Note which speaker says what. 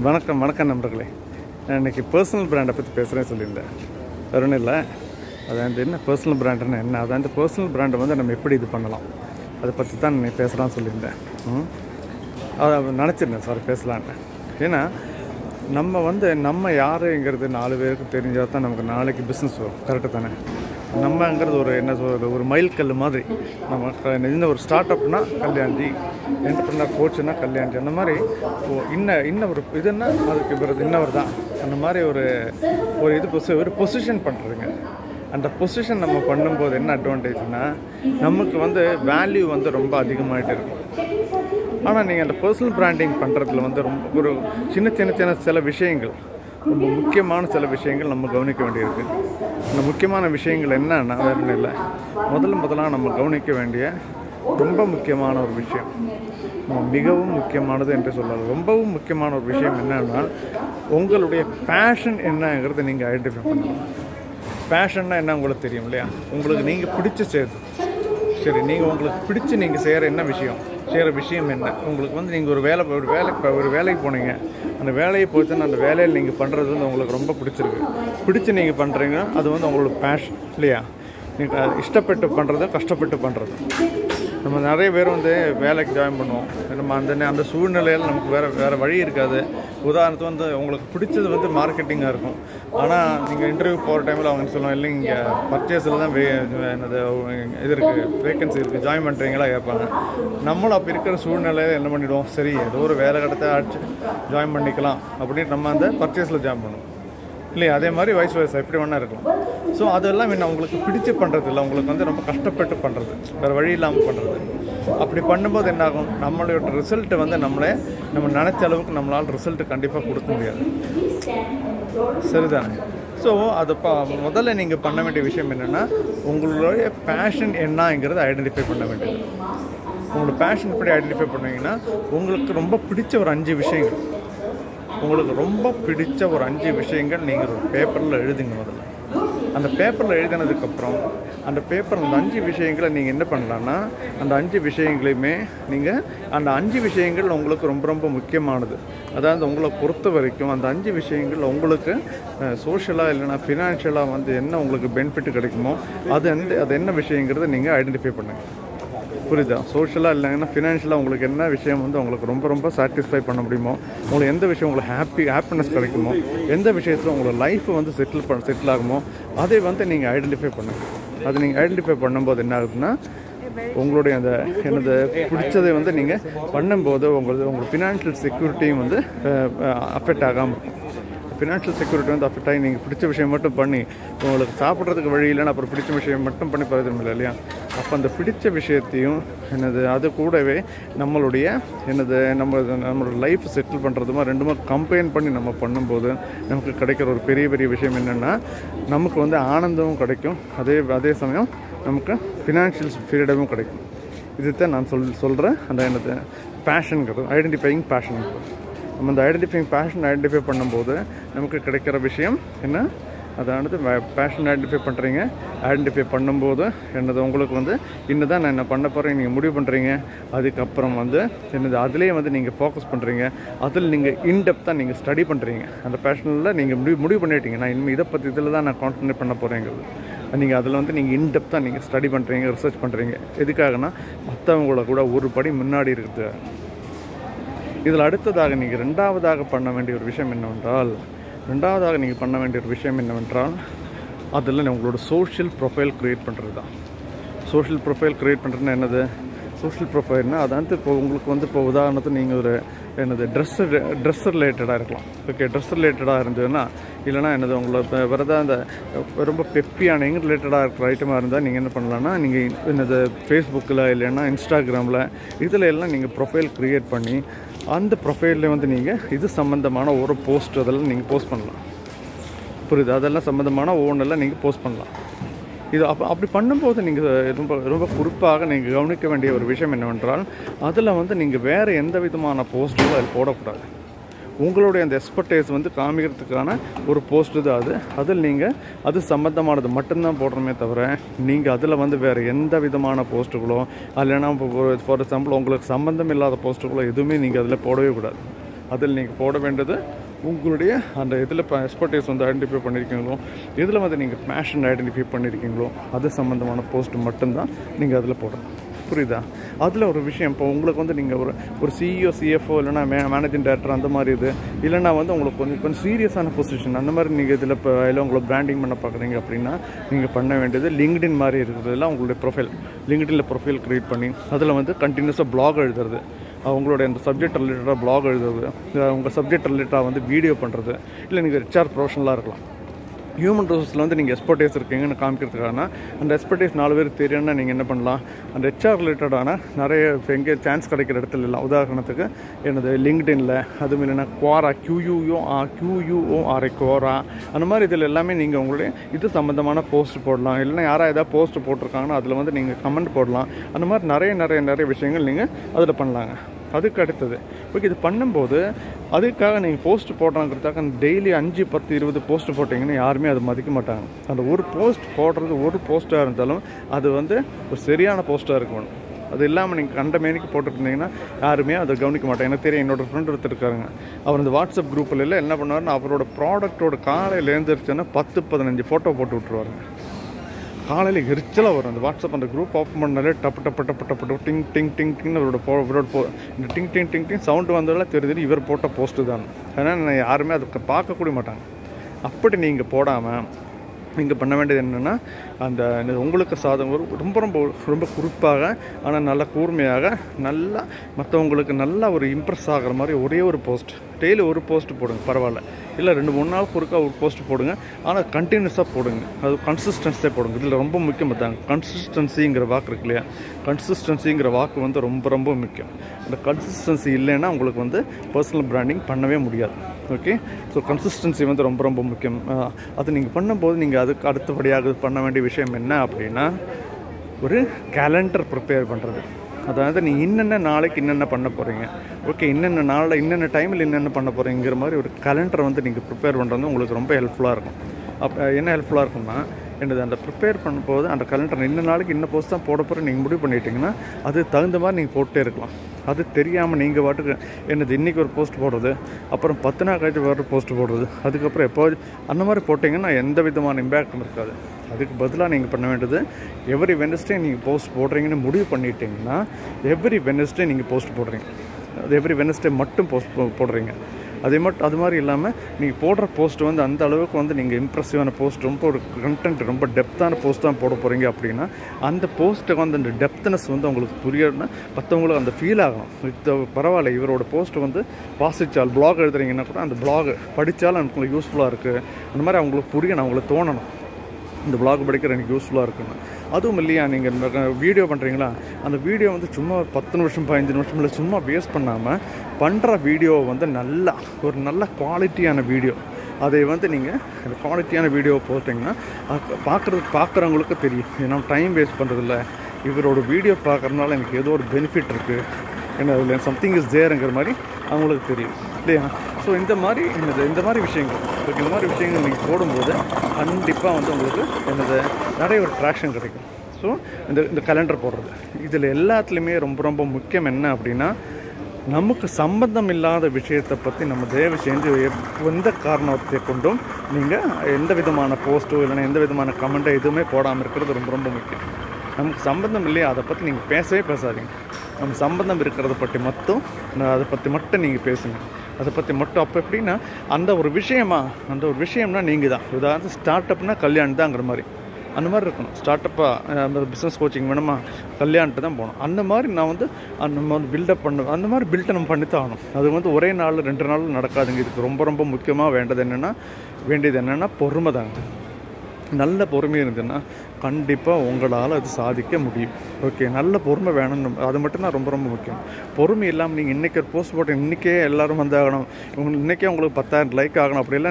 Speaker 1: வணக்கம் வணக்கம் நண்பர்களே நான் இன்னைக்கு பர்சனல் பிராண்டை பற்றி பேசுகிறேன் சொல்லியிருந்தேன் வேற ஒன்றும் இல்லை அது வந்து என்ன பர்சனல் பிராண்டுன்னு என்ன அது அந்த பர்சனல் பிராண்டை வந்து நம்ம எப்படி இது பண்ணலாம் அதை பற்றி தான் நீ பேசலாம்னு சொல்லியிருந்தேன் ம் அதை நினச்சிருந்தேன் சாரி பேசலான்னு ஏன்னா நம்ம வந்து நம்ம யாருங்கிறது நாலு பேருக்கு தெரிஞ்சால் தான் நமக்கு நாளைக்கு பிஸ்னஸ் வரும் கரெக்டு தானே நம்மங்கிறது ஒரு என்ன சொல்கிறது ஒரு மைல்கல் மாதிரி நம்ம க- இன்னும் ஒரு ஸ்டார்ட் அப்னா கல்யாண்ஜி என்டர்பிரினர் கோச்சுனா கல்யாண்ஜி அந்த மாதிரி ஓ, இன்ன இன்ன ஒரு இதுன்னா அதுக்கு பிறகு இன்னவர் தான் அந்த மாதிரி ஒரு ஒரு இது பொசி ஒரு பொசிஷன் பண்ணுறதுங்க அந்த பொசிஷன் நம்ம பண்ணும்போது என்ன அட்வான்டேஜ்னா நமக்கு வந்து வேல்யூ வந்து ரொம்ப அதிகமாகிட்டு இருக்கும் ஆனால் நீங்கள் அந்த பர்சனல் பிராண்டிங் பண்ணுறதுல வந்து ரொம்ப ஒரு சின்ன சின்ன சின்ன சில விஷயங்கள் ரொம்ப முக்கியமான சில விஷயங்கள் நம்ம கவனிக்க வேண்டியிருக்கு அந்த முக்கியமான விஷயங்கள் என்னன்னா வேறு ஒன்றும் இல்லை முதல்ல முதலாக நம்ம கவனிக்க வேண்டிய ரொம்ப முக்கியமான ஒரு விஷயம் நம்ம மிகவும் முக்கியமானது என்று சொல்லலாம் ரொம்பவும் முக்கியமான ஒரு விஷயம் என்னன்னா உங்களுடைய பேஷன் என்னங்கிறத நீங்கள் ஐடென்டிஃபை பண்ணணும் பேஷன்னா என்ன உங்களுக்கு தெரியும் இல்லையா உங்களுக்கு நீங்கள் பிடிச்ச செய்யுது சரி நீங்கள் உங்களுக்கு பிடிச்சு நீங்கள் செய்கிற என்ன விஷயம் செய்கிற விஷயம் என்ன உங்களுக்கு வந்து நீங்கள் ஒரு வேலை ஒரு வேலை இப்போ ஒரு வேலைக்கு போனீங்க அந்த வேலையை போச்சுன்னா அந்த வேலையில் நீங்கள் பண்ணுறது வந்து உங்களுக்கு ரொம்ப பிடிச்சிருக்கு பிடிச்சு நீங்கள் பண்ணுறீங்க அது வந்து உங்களோட பேஷன் இல்லையா நீங்கள் இஷ்டப்பட்டு பண்ணுறது கஷ்டப்பட்டு பண்ணுறது நம்ம நிறைய பேர் வந்து வேலைக்கு ஜாயின் பண்ணுவோம் நம்ம அந்த நே- அந்த சூழ்நிலையில் நமக்கு வேறு வேறு வழி இருக்காது உதாரணத்துக்கு வந்து உங்களுக்கு பிடிச்சது வந்து மார்க்கெட்டிங்காக இருக்கும் ஆனால் நீங்கள் இன்டர்வியூ போகிற டைமில் அவங்க சொல்லுவாங்க இல்லை இங்கே பர்ச்சேஸில் தான் வே என்னது இது இருக்குது வேகன்சி இருக்குது ஜாயின் பண்ணுறீங்களா கேட்பாங்க நம்மளும் அப்போ இருக்கிற சூழ்நிலையில் என்ன பண்ணிவிடுவோம் சரி ஏதோ ஒரு வேலை கடத்த அடிச்சு ஜாயின் பண்ணிக்கலாம் அப்படின்னு நம்ம அந்த பர்ச்சேஸில் ஜாயின் பண்ணுவோம் இல்லையா அதே மாதிரி வயசு வயசு எப்படி வேணா இருக்கலாம் ஸோ அதெல்லாம் என்ன உங்களுக்கு பிடிச்சு பண்ணுறது இல்லை உங்களுக்கு வந்து ரொம்ப கஷ்டப்பட்டு பண்ணுறது வேறு வழி இல்லாமல் பண்ணுறது அப்படி பண்ணும்போது என்னாகும் நம்மளோட ரிசல்ட்டு வந்து நம்மளே நம்ம நினச்ச அளவுக்கு நம்மளால் ரிசல்ட்டு கண்டிப்பாக கொடுக்க முடியாது சரிதானே ஸோ அது ப முதல்ல நீங்கள் பண்ண வேண்டிய விஷயம் என்னென்னா உங்களுடைய பேஷன் என்னங்கிறத ஐடென்டிஃபை பண்ண வேண்டியது உங்களோட பேஷன் எப்படி ஐடென்டிஃபை பண்ணுவீங்கன்னா உங்களுக்கு ரொம்ப பிடிச்ச ஒரு அஞ்சு விஷயங்கள் உங்களுக்கு ரொம்ப பிடிச்ச ஒரு அஞ்சு விஷயங்கள் நீங்கள் ஒரு பேப்பரில் எழுதுங்க முதல்ல அந்த பேப்பரில் எழுதினதுக்கப்புறம் அந்த பேப்பர் அந்த அஞ்சு விஷயங்களை நீங்கள் என்ன பண்ணலான்னா அந்த அஞ்சு விஷயங்களையுமே நீங்கள் அந்த அஞ்சு விஷயங்கள் உங்களுக்கு ரொம்ப ரொம்ப முக்கியமானது அதாவது உங்களை பொறுத்த வரைக்கும் அந்த அஞ்சு விஷயங்கள் உங்களுக்கு சோஷியலாக இல்லைன்னா ஃபினான்ஷியலாக வந்து என்ன உங்களுக்கு பெனிஃபிட் கிடைக்குமோ அது வந்து அது என்ன விஷயங்கிறத நீங்கள் ஐடென்டிஃபை பண்ணுங்கள் புரியுதா சோஷியலாக இல்லைங்கன்னா ஃபினான்ஷியலாக உங்களுக்கு என்ன விஷயம் வந்து உங்களுக்கு ரொம்ப ரொம்ப சாட்டிஸ்ஃபை பண்ண முடியுமோ உங்களுக்கு எந்த விஷயம் உங்களுக்கு ஹாப்பி ஹாப்பினஸ் கிடைக்குமோ எந்த விஷயத்தில் உங்களோட லைஃப் வந்து செட்டில் பண்ண செட்டில் ஆகுமோ அதை வந்து நீங்கள் ஐடென்டிஃபை பண்ணுங்கள் அது நீங்கள் ஐடென்டிஃபை பண்ணும்போது என்ன ஆகுதுன்னா உங்களுடைய அந்த எனது பிடிச்சதை வந்து நீங்கள் பண்ணும்போது உங்களது உங்களோட ஃபினான்ஷியல் செக்யூரிட்டியும் வந்து அஃபெக்ட் ஆகாமல் இருக்கும் ஃபினான்ஷியல் செக்யூரிட்டி வந்து அஃபெக்ட் ஆகி நீங்கள் பிடிச்ச விஷயம் மட்டும் பண்ணி உங்களுக்கு சாப்பிட்றதுக்கு வழி இல்லைன்னா அப்புறம் பிடிச்ச விஷயம் மட்டும் பண்ணி பிரயோஜனம் இல்லை இல்லையா அப்போ அந்த பிடிச்ச விஷயத்தையும் என்னது அது கூடவே நம்மளுடைய என்னது நம்ம நம்மளோட லைஃப் செட்டில் பண்ணுறதுமா ரெண்டுமே கம்பைன் பண்ணி நம்ம பண்ணும்போது நமக்கு கிடைக்கிற ஒரு பெரிய பெரிய விஷயம் என்னென்னா நமக்கு வந்து ஆனந்தமும் கிடைக்கும் அதே அதே சமயம் நமக்கு ஃபினான்ஷியல் ஃப்ரீடமும் கிடைக்கும் இதுதான் நான் சொல் சொல்கிறேன் அந்த என்னது பேஷனுங்கிறது ஐடென்டிஃபையிங் பேஷனுங்கிறது நம்ம அந்த ஐடென்டிஃபைங் பேஷன் ஐடென்டிஃபை பண்ணும்போது நமக்கு கிடைக்கிற விஷயம் என்ன அதானது பேஷன் ஐடென்டிஃபை பண்ணுறீங்க ஐடென்டிஃபை பண்ணும்போது என்னது உங்களுக்கு வந்து இன்னதான் நான் என்ன பண்ண போகிறேன் நீங்கள் முடிவு பண்ணுறீங்க அதுக்கப்புறம் வந்து என்னது அதுலேயே வந்து நீங்கள் ஃபோக்கஸ் பண்ணுறீங்க அதில் நீங்கள் இன்டெப்த்தாக நீங்கள் ஸ்டடி பண்ணுறீங்க அந்த பேஷனில் நீங்கள் முடிவு முடிவு பண்ணிட்டீங்க நான் இனிமேல் இதை பற்றி இதில் தான் நான் கான்சன்ட்ரேட் பண்ண போகிறேங்கிறது நீங்கள் அதில் வந்து நீங்கள் இன்டெப்த்தாக நீங்கள் ஸ்டடி பண்ணுறீங்க ரிசர்ச் பண்ணுறீங்க எதுக்காகனா மற்றவங்கள கூட ஒரு படி முன்னாடி இருக்குது இதில் அடுத்ததாக நீங்கள் ரெண்டாவதாக பண்ண வேண்டிய ஒரு விஷயம் என்னவென்றால் ரெண்டாவதாக நீங்கள் பண்ண வேண்டிய ஒரு விஷயம் என்னவென்றால் அதில் உங்களோட சோஷியல் ப்ரொஃபைல் க்ரியேட் பண்ணுறது தான் சோஷியல் ப்ரொஃபைல் க்ரியேட் பண்ணுறதுன்னா என்னது சோஷியல் ப்ரொஃபைல்னால் அது வந்து இப்போ உங்களுக்கு வந்து இப்போ உதாரணத்துக்கு நீங்கள் ஒரு என்னது ட்ரெஸ் ட்ரெஸ் ரிலேட்டடாக இருக்கலாம் ஓகே ட்ரெஸ் ரிலேட்டடாக இருந்ததுன்னா இல்லைனா என்னது உங்களை இப்போ வேறு ஏதாவது அந்த ரொம்ப பெப்பியான எங்கே ரிலேட்டடாக இருக்கிற ஐட்டமாக இருந்தால் நீங்கள் என்ன பண்ணலான்னா நீங்கள் என்னது ஃபேஸ்புக்கில் இல்லைன்னா இன்ஸ்டாகிராமில் இதில் எல்லாம் நீங்கள் ப்ரொஃபைல் க்ரியேட் பண்ணி அந்த ப்ரொஃபைலில் வந்து நீங்கள் இது சம்மந்தமான ஒரு போஸ்ட் அதெல்லாம் நீங்கள் போஸ்ட் பண்ணலாம் புரியுது அதெல்லாம் சம்மந்தமான ஒவ்வொன்றெல்லாம் நீங்கள் போஸ்ட் பண்ணலாம் இது அப்போ அப்படி பண்ணும்போது நீங்கள் ரொம்ப ரொம்ப குறிப்பாக நீங்கள் கவனிக்க வேண்டிய ஒரு விஷயம் என்னவென்றால் அதில் வந்து நீங்கள் வேறு எந்த விதமான போஸ்ட்டும் அதில் போடக்கூடாது உங்களுடைய அந்த எக்ஸ்பர்டைஸ் வந்து காமிக்கிறதுக்கான ஒரு போஸ்ட் தான் அது அதில் நீங்கள் அது சம்மந்தமானது மட்டும்தான் போடுறமே தவிர நீங்கள் அதில் வந்து வேறு எந்த விதமான போஸ்ட்டுகளோ இல்லைன்னா இப்போ ஃபார் எக்ஸாம்பிள் உங்களுக்கு சம்மந்தம் இல்லாத போஸ்ட்டுகளோ எதுவுமே நீங்கள் அதில் போடவே கூடாது அதில் நீங்கள் போட வேண்டியது உங்களுடைய அந்த இதில் இப்போ எக்ஸ்பர்டைஸ் வந்து ஐடென்டிஃபை பண்ணியிருக்கீங்களோ இதில் வந்து நீங்கள் பேஷன் ஐடென்டிஃபை பண்ணியிருக்கீங்களோ அது சம்மந்தமான போஸ்ட் மட்டும்தான் நீங்கள் அதில் போடணும் புரியுதா அதில் ஒரு விஷயம் இப்போ உங்களுக்கு வந்து நீங்கள் ஒரு ஒரு சிஇஓ சிஎஃப்ஓ இல்லைனா மே மேனேஜிங் டேரக்டர் அந்த மாதிரி இது இல்லைனா வந்து உங்களுக்கு கொஞ்சம் கொஞ்சம் சீரியஸான பொசிஷன் அந்த மாதிரி நீங்கள் இதில் இப்போ இல்லை உங்களை பிராண்டிங் பண்ண பார்க்குறீங்க அப்படின்னா நீங்கள் பண்ண வேண்டியது லிங்க்டின் மாதிரி இருக்கிறதுலாம் உங்களுடைய ப்ரொஃபைல் லிங்க்டினில் ப்ரொஃபைல் க்ரியேட் பண்ணி அதில் வந்து கண்டினியூஸாக பிளாக் எழுதுறது அவங்களுடைய அந்த சப்ஜெக்ட் ரிலேட்டடாக பிளாக் எழுதுறது இல்லை உங்கள் சப்ஜெக்ட் ரிலேட்டடாக வந்து வீடியோ பண்ணுறது இல்லை நீங்கள் ஹெச்ஆர் ப்ரொஃபஷனலாக இருக்கலாம் ஹியூமன் ரிசோர்ஸில் வந்து நீங்கள் எக்ஸ்பர்டைஸ் இருக்கீங்கன்னு காமிக்கிறதுக்கான அந்த எக்ஸ்பர்டைஸ் நாலு பேர் தெரியும்னா நீங்கள் என்ன பண்ணலாம் அந்த ஹெச்ஆர் ரிலேட்டடான நிறைய இப்போ எங்கே சான்ஸ் கிடைக்கிற இடத்துல எல்லாம் உதாரணத்துக்கு எனது லிங்க்டின்ல அதுவும் இல்லைன்னா குவாரா கியூயூஓ ஆ கியூயூஓ ஆர்ஐ குவாரா அந்த மாதிரி இதில் எல்லாமே நீங்கள் உங்களுடைய இது சம்மந்தமான போஸ்ட் போடலாம் இல்லைன்னா யாராவது ஏதாவது போஸ்ட் போட்டிருக்காங்கன்னா அதில் வந்து நீங்கள் கமெண்ட் போடலாம் அந்த மாதிரி நிறைய நிறைய நிறைய விஷயங்கள் நீங்கள் அதில் பண்ணலாங்க அதுக்கு அடுத்தது ஓகே இது பண்ணும்போது அதுக்காக நீங்கள் போஸ்ட் போடுறாங்கிறதுக்காக டெய்லி அஞ்சு பத்து இருபது போஸ்ட் போட்டிங்கன்னா யாருமே அதை மதிக்க மாட்டாங்க அந்த ஒரு போஸ்ட் போடுறது ஒரு போஸ்ட்டாக இருந்தாலும் அது வந்து ஒரு சரியான போஸ்ட்டாக இருக்கணும் அது இல்லாமல் நீங்கள் கண்ட மேனிக்கு போட்டுருந்தீங்கன்னா யாருமே அதை கவனிக்க மாட்டாங்க எனக்கு தெரியும் என்னோட ஃப்ரெண்ட் ஒருத்தர் இருக்காருங்க அவர் இந்த வாட்ஸ்அப் குரூப்பில் எல்லாம் என்ன பண்ணுவாருன்னா அவரோட ப்ராடக்ட்டோட காலையில் எழுந்திரிச்சோன்னா பத்து பதினஞ்சு ஃபோட்டோ போட்டு விட்ருவாருங்க காலையில் எரிச்சலாக வரும் அந்த வாட்ஸ்அப் அந்த குரூப் ஓப்பன் பண்ணாலே டப்பு டப்பு டப்பு டப்பு டப்பு டிங் டிங் டிங் டிங்னு அவரோட போ இவரோட போ இந்த டிங் டிங் டிங் டிங் சவுண்டு வந்ததெல்லாம் தெரியுது இவர் போட்ட போஸ்ட்டு தான் அதனால் நான் யாருமே அதுக்கு பார்க்கக்கூட மாட்டாங்க அப்படி நீங்கள் போடாமல் நீங்கள் பண்ண வேண்டியது என்னென்னா அந்த இந்த உங்களுக்கு சாதம் ஒரு ரொம்ப ரொம்ப ரொம்ப குறிப்பாக ஆனால் நல்ல கூர்மையாக நல்லா மற்றவங்களுக்கு நல்லா ஒரு இம்ப்ரெஸ் ஆகிற மாதிரி ஒரே ஒரு போஸ்ட் டெய்லி ஒரு போஸ்ட் போடுங்க பரவாயில்ல இல்லை ரெண்டு மூணு நாள் ஒருக்கா ஒரு போஸ்ட் போடுங்க ஆனால் கண்டினியூஸாக போடுங்க அது கன்சிஸ்டன்ஸே போடுங்க இதில் ரொம்ப முக்கியம் தாங்க கன்சிஸ்டன்சிங்கிற வாக்கு இருக்கு இல்லையா கன்சிஸ்டன்சிங்கிற வாக்கு வந்து ரொம்ப ரொம்ப முக்கியம் அந்த கன்சிஸ்டன்சி இல்லைன்னா உங்களுக்கு வந்து பர்சனல் பிராண்டிங் பண்ணவே முடியாது ஓகே ஸோ கன்சிஸ்டன்சி வந்து ரொம்ப ரொம்ப முக்கியம் அஹ் அது நீங்கள் பண்ணும்போது நீங்கள் அதுக்கு அடுத்தபடியாக பண்ண வேண்டிய விஷயம் என்ன அப்படின்னா ஒரு கேலண்டர் ப்ரிப்பேர் பண்ணுறது அதாவது நீ இன்னென்ன நாளைக்கு என்னென்ன பண்ண போகிறீங்க ஓகே இன்னென்ன நாளில் இன்னென்ன டைமில் என்னென்ன பண்ண போகிறீங்கிற மாதிரி ஒரு கேலண்டரை வந்து நீங்கள் ப்ரிப்பேர் பண்ணுறது உங்களுக்கு ரொம்ப ஹெல்ப்ஃபுல்லாக இருக்கும் அப்போ என்ன ஹெல்ப்ஃபுல்லாக இருக்கும்னா என்னது அந்த ப்ரிப்பேர் பண்ணும்போது அந்த கலண்டர் இன்ன நாளைக்கு இன்ன போஸ்ட் தான் போட போகிற நீங்கள் முடிவு பண்ணிட்டீங்கன்னா அது தகுந்த மாதிரி நீங்கள் போட்டே இருக்கலாம் அது தெரியாமல் நீங்கள் பாட்டுக்கு என்னது இன்றைக்கி ஒரு போஸ்ட் போடுறது அப்புறம் பத்து நாள் கழிச்சு வேறு போஸ்ட் போடுறது அதுக்கப்புறம் எப்போ அந்த மாதிரி போட்டிங்கன்னா எந்த விதமான இம்பேக்டும் இருக்காது அதுக்கு பதிலாக நீங்கள் பண்ண வேண்டியது எவ்ரி வெனஸ்டே நீங்கள் போஸ்ட் போடுறீங்கன்னு முடிவு பண்ணிட்டீங்கன்னா எவ்ரி வெனஸ்டே நீங்கள் போஸ்ட் போடுறீங்க அது எவ்ரி வெனஸ்டே மட்டும் போஸ்ட் போடுறீங்க அதே மட்டும் அது மாதிரி இல்லாமல் நீங்கள் போடுற போஸ்ட் வந்து அந்த அளவுக்கு வந்து நீங்கள் இம்ப்ரெசிவான போஸ்ட் ரொம்ப ஒரு கண்டென்ட் ரொம்ப டெப்த்தான போஸ்ட் தான் போட போகிறீங்க அப்படின்னா அந்த போஸ்ட்டுக்கு வந்து அந்த டெப்த்னஸ் வந்து உங்களுக்கு புரியணும்னா மற்றவங்களுக்கு அந்த ஃபீல் ஆகணும் இது பரவாயில்ல இவரோட போஸ்ட் வந்து வாசிச்சால் பிளாக் எழுதுறீங்கன்னா கூட அந்த பிளாக் படித்தாலும் எனக்கு உங்களுக்கு யூஸ்ஃபுல்லாக இருக்குது அந்த மாதிரி அவங்களுக்கு புரியணும் அவங்களுக்கு தோணணும் இந்த vlog படிக்கிற எனக்கு யூஸ்ஃபுல்லாக இருக்குன்னு அதுவும் இல்லையா நீங்கள் வீடியோ பண்ணுறீங்களா அந்த வீடியோ வந்து சும்மா ஒரு பத்து நிமிஷம் பதினஞ்சு நிமிஷம் இல்லை சும்மா வேஸ்ட் பண்ணாமல் பண்ணுற வீடியோவை வந்து நல்லா ஒரு நல்ல குவாலிட்டியான வீடியோ அதை வந்து நீங்கள் அந்த குவாலிட்டியான வீடியோ போட்டிங்கன்னா அது பார்க்குறது பார்க்குறவங்களுக்கு தெரியும் ஏன்னா டைம் வேஸ்ட் பண்ணுறதில்ல இவரோட வீடியோ பார்க்குறதுனால எனக்கு ஏதோ ஒரு பெனிஃபிட் இருக்குது ஏன்னா அதில் சம்திங் இஸ் தேருங்கிற மாதிரி அவங்களுக்கு தெரியும் இல்லையா ஸோ இந்த மாதிரி என்னது இந்த மாதிரி விஷயங்கள் ஓகே இந்த மாதிரி விஷயங்கள் நீங்கள் போடும்போது கண்டிப்பாக வந்து உங்களுக்கு என்னது நிறைய ஒரு ட்ராக்ஷன் கிடைக்கும் ஸோ இந்த இந்த கலண்டர் போடுறது இதில் எல்லாத்துலேயுமே ரொம்ப ரொம்ப முக்கியம் என்ன அப்படின்னா நமக்கு சம்பந்தம் இல்லாத விஷயத்தை பற்றி நம்ம தயவு செஞ்சு எப்- எந்த காரணத்தை கொண்டும் நீங்கள் எந்த விதமான போஸ்ட்டோ இல்லைன்னா எந்த விதமான கமெண்ட்டோ எதுவுமே போடாமல் இருக்கிறது ரொம்ப ரொம்ப முக்கியம் நமக்கு சம்பந்தம் இல்லையா அதை பற்றி நீங்கள் பேசவே பேசாதீங்க நம்ம சம்பந்தம் இருக்கிறத பற்றி மட்டும் நான் அதை பற்றி மட்டும் நீங்கள் பேசுங்க அதை பற்றி மட்டும் அப்போ எப்படின்னா அந்த ஒரு விஷயமா அந்த ஒரு விஷயம்னா நீங்கள் தான் உதாரணம் ஸ்டார்ட் அப்னா கல்யாணம் தாங்கிற மாதிரி அந்த மாதிரி இருக்கணும் ஸ்டார்ட் அப்பாக பிஸ்னஸ் கோச்சிங் வேணுமா கல்யாணத்து தான் போகணும் அந்த மாதிரி நான் வந்து அந்த மாதிரி பில்டப் பண்ண அந்த மாதிரி பில்ட்டை நம்ம பண்ணித்தான் ஆகணும் அது வந்து ஒரே நாள் ரெண்டு நாள் நடக்காதுங்க இதுக்கு ரொம்ப ரொம்ப முக்கியமாக வேண்டது என்னென்னா வேண்டியது என்னென்னா பொறுமை தாங்க நல்ல பொறுமை இருந்ததுன்னா கண்டிப்பாக உங்களால் அது சாதிக்க முடியும் ஓகே நல்ல பொறுமை வேணும் அது மட்டும் தான் ரொம்ப ரொம்ப முக்கியம் பொறுமை இல்லாமல் நீங்கள் இன்றைக்கி ஒரு போஸ்ட் போட்டு இன்றைக்கே எல்லோரும் வந்தாகணும் உங்களுக்கு இன்றைக்கே உங்களுக்கு பத்தாயிரம் லைக் ஆகணும் அப்படிலாம்